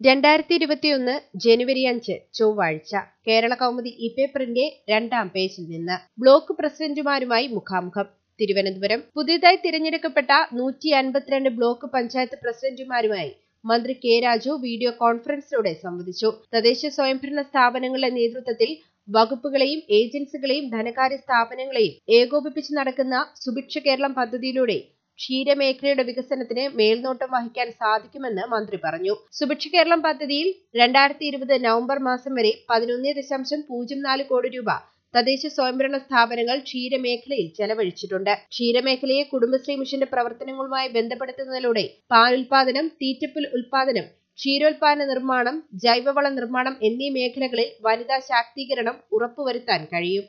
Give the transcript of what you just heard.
രണ്ടായിരത്തി ഇരുപത്തിയൊന്ന് ജനുവരി അഞ്ച് ചൊവ്വാഴ്ച കേരള കൗമുദി ഇ പേപ്പറിന്റെ രണ്ടാം പേജിൽ നിന്ന് ബ്ലോക്ക് പ്രസിഡന്റുമാരുമായി മുഖാമുഖം തിരുവനന്തപുരം പുതിയതായി തിരഞ്ഞെടുക്കപ്പെട്ട നൂറ്റി അൻപത്തിരണ്ട് ബ്ലോക്ക് പഞ്ചായത്ത് പ്രസിഡന്റുമാരുമായി മന്ത്രി കെ രാജു വീഡിയോ കോൺഫറൻസിലൂടെ സംവദിച്ചു തദ്ദേശ സ്വയംഭരണ സ്ഥാപനങ്ങളുടെ നേതൃത്വത്തിൽ വകുപ്പുകളെയും ഏജൻസികളെയും ധനകാര്യ സ്ഥാപനങ്ങളെയും ഏകോപിപ്പിച്ച് നടക്കുന്ന സുഭിക്ഷ കേരളം പദ്ധതിയിലൂടെ ക്ഷീരമേഖലയുടെ വികസനത്തിന് മേൽനോട്ടം വഹിക്കാൻ സാധിക്കുമെന്ന് മന്ത്രി പറഞ്ഞു സുഭിക്ഷ കേരളം പദ്ധതിയിൽ രണ്ടായിരത്തി ഇരുപത് നവംബർ മാസം വരെ പതിനൊന്ന് ദശാംശം പൂജ്യം നാല് കോടി രൂപ തദ്ദേശ സ്വയംഭരണ സ്ഥാപനങ്ങൾ ക്ഷീരമേഖലയിൽ ചെലവഴിച്ചിട്ടുണ്ട് ക്ഷീരമേഖലയെ കുടുംബശ്രീ മിഷന്റെ പ്രവർത്തനങ്ങളുമായി ബന്ധപ്പെടുത്തുന്നതിലൂടെ പാലുൽപാദനം തീറ്റപ്പുൽ ഉൽപാദനം ക്ഷീരോത്പാദന നിർമ്മാണം ജൈവവള നിർമ്മാണം എന്നീ മേഖലകളിൽ വനിതാ ശാക്തീകരണം ഉറപ്പുവരുത്താൻ കഴിയും